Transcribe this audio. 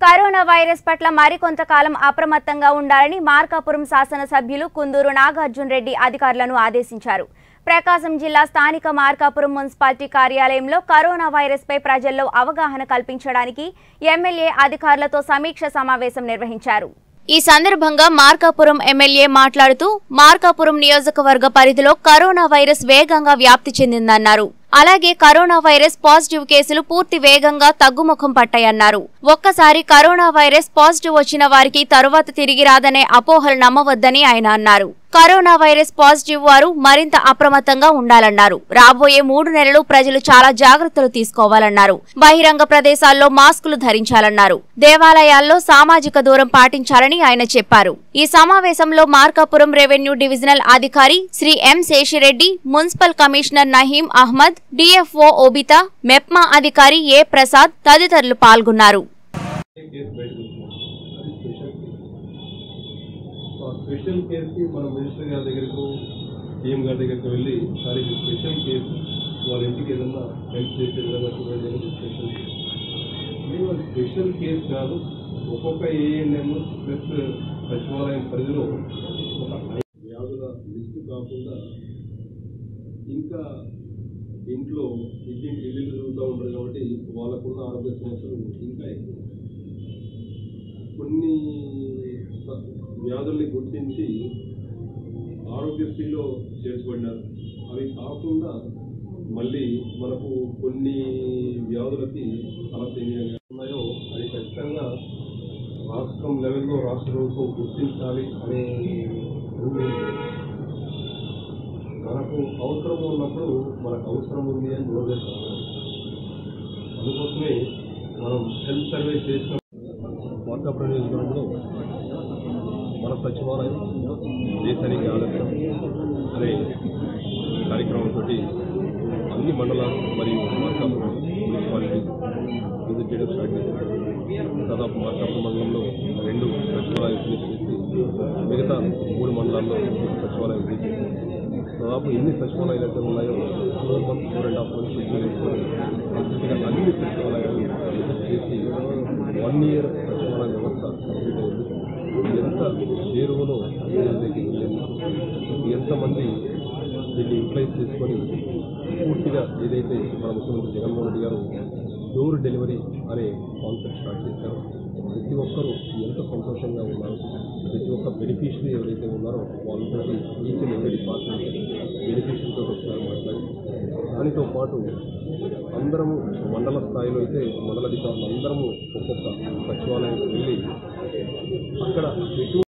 Corona virus పట్ల మరికొంతకాలం అప్రమత్తంగా ఉండాలని మార్కాపురం శాసనసభ్యులు కుందూరు నాగార్జున రెడ్డి అధికారులను ఆదేశించారు ప్రకాశం జిల్లా స్థానిక మార్కాపురం మున్సిపాలిటీ కార్యాలయంలో కరోనా వైరస్పై ప్రజల్లో అవగాహన కల్పించడానికి ఎమ్మెల్యే అధికారులతో సమీక్ష సమావేశం నిర్వహించారు ఈ సందర్భంగా మార్కాపురం ఎమ్మెల్యే మాట్లాడుతూ మార్కాపురం నియోజకవర్గ పరిధిలో కరోనా వైరస్ వేగంగా వ్యాప్తి చెందిందన్నారు అలాగే కరోనా వైరస్ పాజిటివ్ కేసులు పూర్తి వేగంగా తగ్గుముఖం పట్టాయన్నారు ఒక్కసారి కరోనా వైరస్ పాజిటివ్ వచ్చిన వారికి తరువాత తిరిగి రాదనే అపోహలు నమ్మవద్దని ఆయన అన్నారు కరోనా వైరస్ పాజిటివ్ వారు మరింత అప్రమత్తంగా ఉండాలన్నారు రాబోయే మూడు నెలలు ప్రజలు చాలా జాగ్రత్తలు తీసుకోవాలన్నారు బహిరంగ ప్రదేశాల్లో మాస్కులు ధరించాలన్నారు దేవాలయాల్లో సామాజిక దూరం పాటించాలని ఆయన చెప్పారు ఈ సమావేశంలో మార్కాపురం రెవెన్యూ డివిజనల్ అధికారి Shri M Seshireddy municipal commissioner Naheem Ahmed DFO ఓబితా మెప్మా అధికారి ఏ ప్రసాద్ తదితరులు పాల్గొన్నారు కేసు బయటకు వచ్చింది అది స్పెషల్ కేసు సో ఆ స్పెషల్ కేసుకి మనం మినిస్టర్ గారి దగ్గరకు సీఎం గారి దగ్గరికి వెళ్ళి సార్ ఇది స్పెషల్ కేసు వాళ్ళ ఇంటికి ఏదన్నా హెల్ప్ చేసే విధంగా చూడండి అనేది స్పెషల్ కేసు మేము అది స్పెషల్ కేసు కాదు ఒక్కొక్క ఏఎన్ఎం ప్లస్ సచివాలయం పరిధిలో ఒక ఐ- వ్యాధుల లిస్టు కాకుండా ఇంకా ఇంట్లో ఇంటి ఇల్లు తిరుగుతూ ఉంటారు కాబట్టి వాళ్ళకున్న ఆరోగ్య సమస్యలు ఇంకా ఎక్కువ కొన్ని స- వ్యాధుల్ని గుర్తించి ఆరోగ్యశ్రీలో చేర్చబడినారు అవి కాకుండా మళ్ళీ మనకు కొన్ని వ్యాధులకి తలసేమియా ఉన్నాయో అది ఖచ్చితంగా రాష్ట్రం లెవెల్లో రాష్ట్ర ప్రభుత్వం గుర్తించాలి అనే రూల్ ఏం లేదు. మనకు అవసరం ఉన్నప్పుడు మనకు అవసరం ఉంది అని నిలబెట్టాలి అందుకోసమే మనం హెల్త్ సర్వే చేసిన మార్కాపురం నియోజకవర్గంలో మన సచివాలయం దేశానికి ఆదర్శం అనే కార్యక్రమంతో అన్ని మండలాలు మరియు మార్కాపురం మున్సిపాలిటీ విజిట్ చేయడం స్టార్ట్ చేశారు దాదాపు మార్కాపురం మండలంలో రెండు సచివాలయం ఫినిష్ చేసి మిగతా మూడు మండలాల్లో సచివాలయం విజిట్ చేశారు దాదాపు ఎన్ని సచివాలయాలు అయితే ఉన్నాయో four months four and half months schedule వేసుకొని కంప్లీట్గా అన్ని సచివాలయాలు విజిట్ చేసి వన్ ఇయర్ సచివాలయ వ్యవస్థ కంప్లీట్ అయింది ఎంత చేరువలో ప్రజలకి వెళ్ళింది ఎంతమంది దీన్ని యూటిలైజ్ చేసుకొని పూర్తిగా ఏదైతే మన ముఖ్యమంత్రి జగన్మోహన్ రెడ్డి గారు డోర్ డెలివరీ అనే కాన్సెప్ట్ స్టార్ట్ చేశారో ప్రతి ఒక్కరూ ఎంత సంతోషంగా ఉన్నారు ప్రతి ఒక్క బెనిఫిషియరీ ఎవరైతే ఉన్నారో వాళ్ళతో ఈచ్ అండ్ ఎవ్రీ డిపార్ట్మెంట్ బెనిఫిషియరీతో ఒకసారి మాట్లాడి దానితో పాటు అందరము మండల స్థాయిలో అయితే మండల అధికారులు అందరము ఒక్కొక్క సచివాలయానికి వెళ్ళి అక్కడ ఎటువంటి